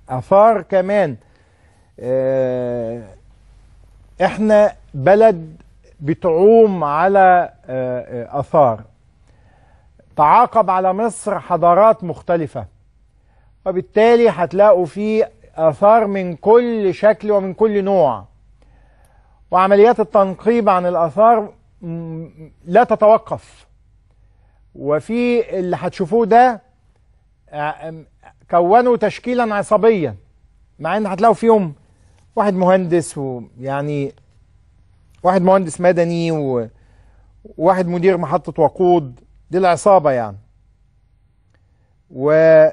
اثار كمان آه، احنا بلد بتعوم على آه، آه، اثار تعاقب على مصر حضارات مختلفة وبالتالي هتلاقوا فيه آثار من كل شكل ومن كل نوع وعمليات التنقيب عن الآثار م- لا تتوقف وفي اللي هتشوفوه ده آه، كونوا تشكيلا عصبيا مع ان هتلاقوا فيهم واحد مهندس ويعني واحد مهندس مدني و- وواحد مدير محطة وقود دي العصابة يعني و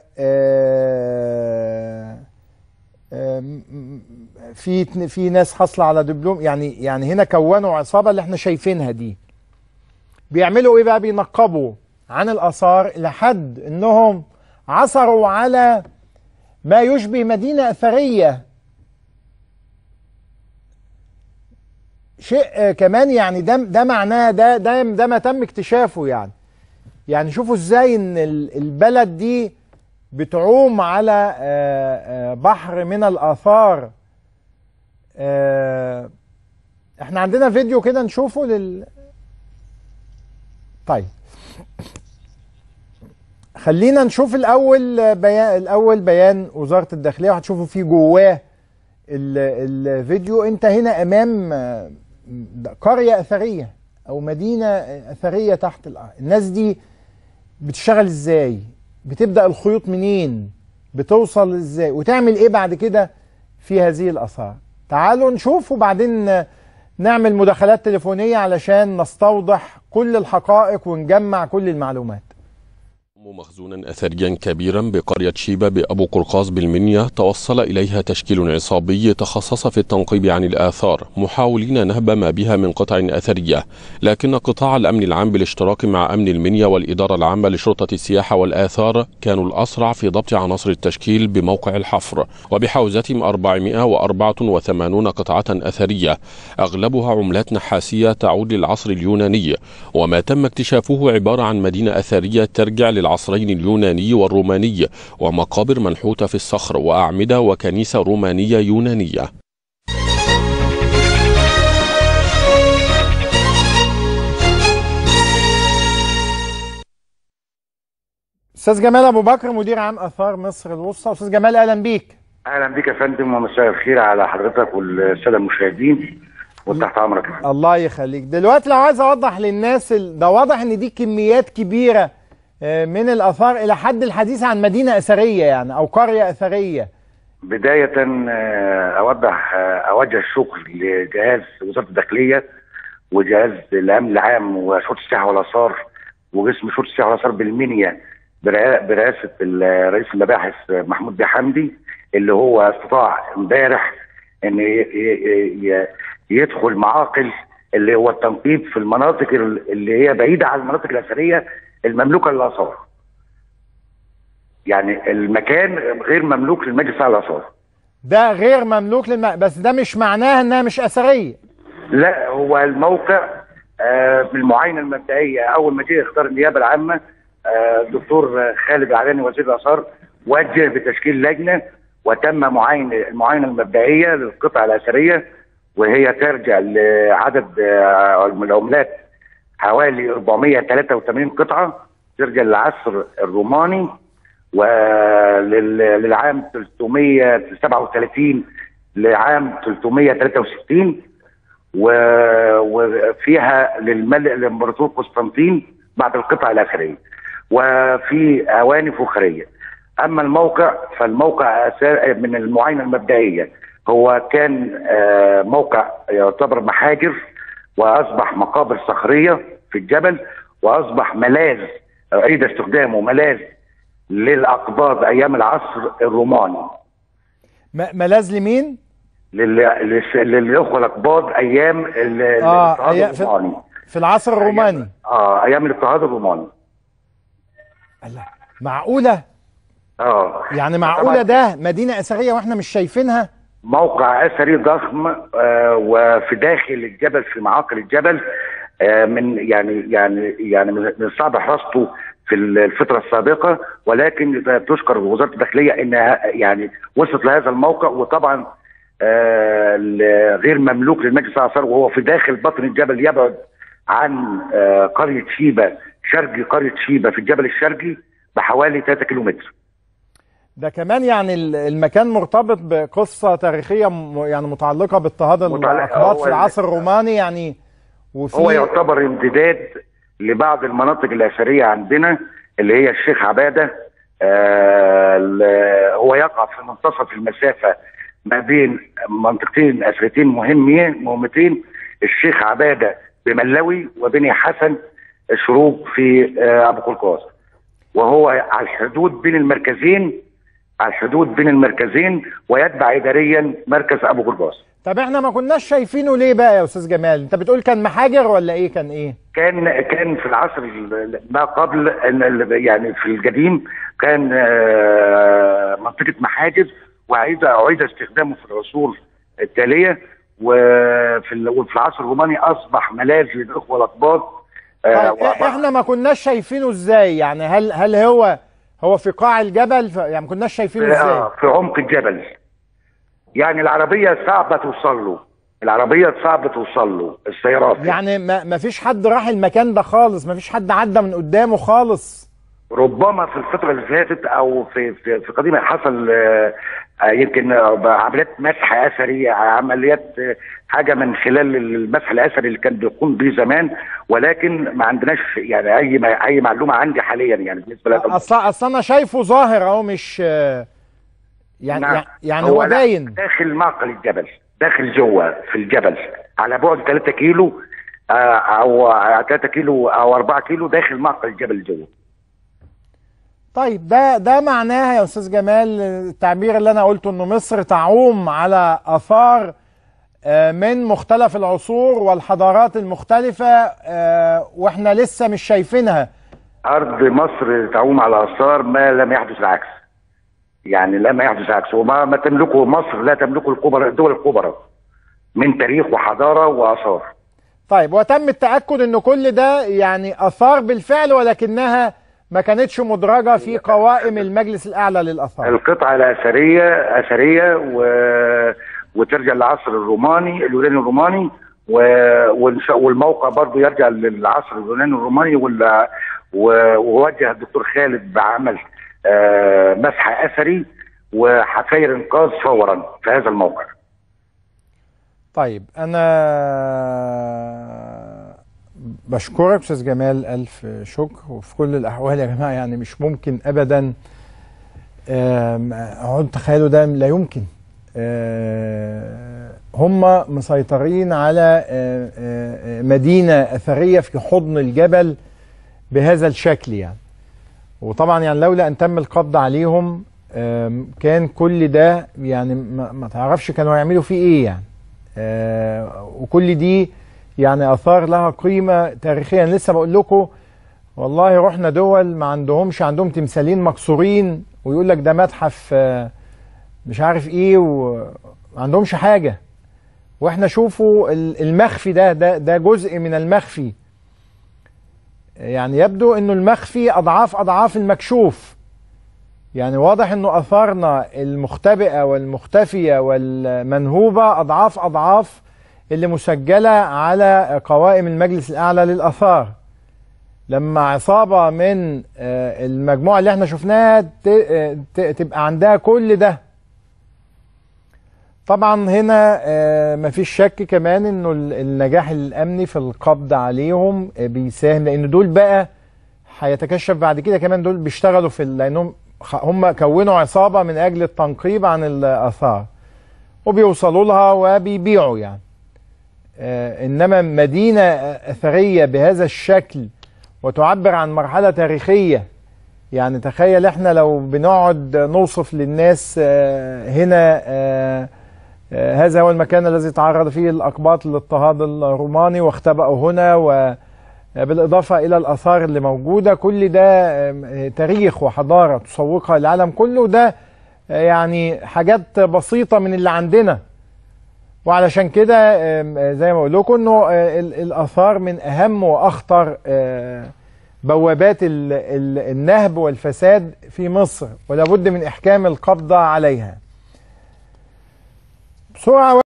آه، آم، في في ناس حاصله على دبلوم يعني يعني هنا كونوا عصابه اللي احنا شايفينها دي بيعملوا ايه بقى بينقبوا عن الاثار لحد انهم عثروا على ما يشبه مدينه اثريه شيء آه، كمان يعني ده ده معناه ده ده ده ما تم اكتشافه يعني يعني شوفوا ازاي ان ال- البلد دي بتعوم على آه، آه، بحر من الاثار آه، احنا عندنا فيديو كده نشوفه لل طيب خلينا نشوف الاول بيان الاول بيان وزاره الداخليه وهتشوفوا فيه جواه ال- الفيديو انت هنا امام آه، قريه اثريه او مدينه اثريه تحت الارض الناس دي بتشتغل ازاي بتبدا الخيوط منين بتوصل ازاي وتعمل ايه بعد كده في هذه الاثار تعالوا نشوف وبعدين نعمل مداخلات تليفونيه علشان نستوضح كل الحقائق ونجمع كل المعلومات مخزونا أثريا كبيرا بقرية شيبة بأبو قرقاز بالمنيا توصل إليها تشكيل عصابي تخصص في التنقيب عن الآثار محاولين نهب ما بها من قطع أثرية لكن قطاع الأمن العام بالاشتراك مع أمن المنيا والإدارة العامة لشرطة السياحة والآثار كانوا الأسرع في ضبط عناصر التشكيل بموقع الحفر وبحوزتهم 484 قطعة أثرية أغلبها عملات نحاسية تعود للعصر اليوناني وما تم اكتشافه عبارة عن مدينة أثرية ترجع للعصرين اليوناني والروماني ومقابر منحوتة في الصخر وأعمدة وكنيسة رومانية يونانية استاذ جمال ابو بكر مدير عام اثار مصر الوسطى استاذ جمال اهلا بيك اهلا بك يا فندم ومساء الخير على حضرتك والساده المشاهدين وتحت امرك الله يخليك دلوقتي لو عايز اوضح للناس ال- ده واضح ان دي كميات كبيره آه، من الاثار الى حد الحديث عن مدينه اثريه يعني او قريه اثريه بدايه آه، اوضح آه، اوجه الشكر لجهاز وزاره الداخليه وجهاز الامن العام وشرطه السياحه والاثار وقسم شرطه السياحه والاثار بالمنيا برئا- برئاسه ال- رئيس المباحث محمود بيه حمدي اللي هو استطاع امبارح ان ي- ي- ي- يدخل معاقل اللي هو التنقيب في المناطق اللي هي بعيده عن المناطق الاثريه المملوكه للاثار. يعني المكان غير مملوك للمجلس على الاثار. ده غير مملوك للم... بس ده مش معناه انها مش اثريه لا هو الموقع آه بالمعاينه المبدئيه اول ما جه اختار النيابه العامه آه الدكتور خالد العلاني وزير الاثار وجه بتشكيل لجنه وتم معاينه المعاينه المبدئيه للقطع الاثريه وهي ترجع لعدد آه العملات حوالي 483 قطعه ترجع للعصر الروماني وللعام 337 لعام 363 و- وفيها للملك الامبراطور قسطنطين بعد القطع الاخريه وفي اواني فخريه اما الموقع فالموقع أسا- من المعاينه المبدئيه هو كان آه، موقع يعتبر محاجر واصبح مقابر صخريه في الجبل واصبح ملاذ عيد استخدامه ملاذ للاقباض ايام العصر الروماني م... ملاذ لمين لل- للس- للاخوه الاقباض ايام ال- اه الاضطهاد أي... في... الروماني في العصر الروماني اه ايام الاضطهاد الروماني الله معقوله اه يعني معقوله ده مدينه اثريه واحنا مش شايفينها موقع اثري ضخم آه وفي داخل الجبل في معاقل الجبل آه من يعني يعني يعني من من صعب حراسته في الفتره السابقه ولكن تشكر وزاره الداخليه انها يعني وصلت لهذا الموقع وطبعا آه ال- غير مملوك للمجلس الاثار وهو في داخل بطن الجبل يبعد عن آه قريه شيبه شرقي قريه شيبه في الجبل الشرقي بحوالي 3 كيلومتر ده كمان يعني ال- المكان مرتبط بقصة تاريخية م- يعني متعلقة باضطهاد متعلقة- الأقباط هو في ال- العصر الروماني يعني وفي هو يعتبر امتداد لبعض المناطق الاثريه عندنا اللي هي الشيخ عباده آه ال- هو يقع في منتصف المسافه ما بين منطقتين اثريتين مهمين مهمتين الشيخ عباده بملوي وبني حسن الشروق في آه ابو قرقاز وهو على الحدود بين المركزين على الحدود بين المركزين ويتبع اداريا مركز ابو قرقاز طب احنا ما كناش شايفينه ليه بقى يا أستاذ جمال انت بتقول كان محاجر ولا ايه كان ايه كان كان في العصر ال- ما قبل ان ال- يعني في القديم كان آه، منطقه محاجز وعيد اعيد استخدامه في العصور التاليه وفي ال- وفي العصر الروماني اصبح ملاذ للاخوه الاقباط آه، طيب إ- احنا ما كناش شايفينه ازاي يعني هل هل هو هو في قاع الجبل ف... يعني ما كناش شايفينه في, ازاي آه، في عمق الجبل يعني العربيه صعبه توصل له العربيه صعبه توصل له السيارات يعني ما ما فيش حد راح المكان ده خالص ما فيش حد عدى من قدامه خالص ربما في الفترة اللي فاتت أو في في, في قديم حصل آه، آه، يمكن آه، عمليات مسح أثري عمليات آه، حاجة من خلال المسح الأثري اللي كان بيقوم به زمان ولكن ما عندناش يعني أي ما- أي معلومة عندي حاليا يعني بالنسبة لهذا اصل اصل انا شايفه ظاهر اهو مش آه، يعني نعم. يعني هو لا، باين داخل معقل الجبل داخل جوه في الجبل على بعد 3 كيلو آه، او 3 كيلو او 4 كيلو داخل معقل الجبل جوه طيب ده ده معناها يا استاذ جمال التعبير اللي انا قلته انه مصر تعوم على اثار آه، من مختلف العصور والحضارات المختلفة آه، واحنا لسه مش شايفينها ارض مصر تعوم على اثار ما لم يحدث العكس يعني لم يحدث العكس وما ما تملكه مصر لا تملكه الكبرى الدول الكبرى من تاريخ وحضاره واثار طيب وتم التأكد ان كل ده يعني اثار بالفعل ولكنها ما كانتش مدرجة في قوائم المجلس الاعلى للاثار القطعه الاثريه اثريه و... وترجع للعصر الروماني اليوناني الروماني و... والش- والموقع برضه يرجع للعصر اليوناني الروماني وال... و- ووجه الدكتور خالد بعمل آه، مسح اثري وحفاير انقاذ فورا في هذا الموقع طيب انا بشكرك استاذ جمال الف شكر وفي كل الاحوال يا جماعه يعني مش ممكن ابدا آم، اقعد تخيلوا ده لا يمكن آه، هم مسيطرين على آه، آه، مدينه اثريه في حضن الجبل بهذا الشكل يعني وطبعا يعني لولا ان تم القبض عليهم آم، كان كل ده يعني ما, ما تعرفش كانوا هيعملوا فيه ايه يعني آه، وكل دي يعني اثار لها قيمه تاريخيه أنا لسه بقول لكم والله رحنا دول ما عندهمش عندهم تمثالين مكسورين ويقول لك ده متحف آه، مش عارف ايه وما عندهمش حاجه واحنا شوفوا ال- المخفي ده ده ده جزء من المخفي يعني يبدو انه المخفي اضعاف اضعاف المكشوف يعني واضح انه اثارنا المختبئه والمختفيه والمنهوبه اضعاف اضعاف اللي مسجله على قوائم المجلس الاعلى للاثار لما عصابه من آه، المجموعه اللي احنا شفناها ت- آه، ت- تبقى عندها كل ده طبعا هنا آه، مفيش شك كمان انه ال- النجاح الامني في القبض عليهم آه، بيساهم لان دول بقى هيتكشف بعد كده كمان دول بيشتغلوا في ال- لانهم خ- هم كونوا عصابه من اجل التنقيب عن الاثار وبيوصلوا لها وبيبيعوا يعني آه، انما مدينه اثريه بهذا الشكل وتعبر عن مرحله تاريخيه يعني تخيل احنا لو بنقعد نوصف للناس آه، هنا آه، آه، هذا هو المكان الذي تعرض فيه الأقباط للاضطهاد الروماني واختبأوا هنا وبالإضافة إلى الآثار اللي موجودة كل ده آه، تاريخ وحضارة تسوقها العالم كله ده آه، يعني حاجات بسيطة من اللي عندنا وعلشان كده آم، آه، زي ما بقول لكم انه آه، ال- الاثار من اهم واخطر آه، بوابات ال ال النهب والفساد في مصر ولا بد من إحكام القبضة عليها بسرعة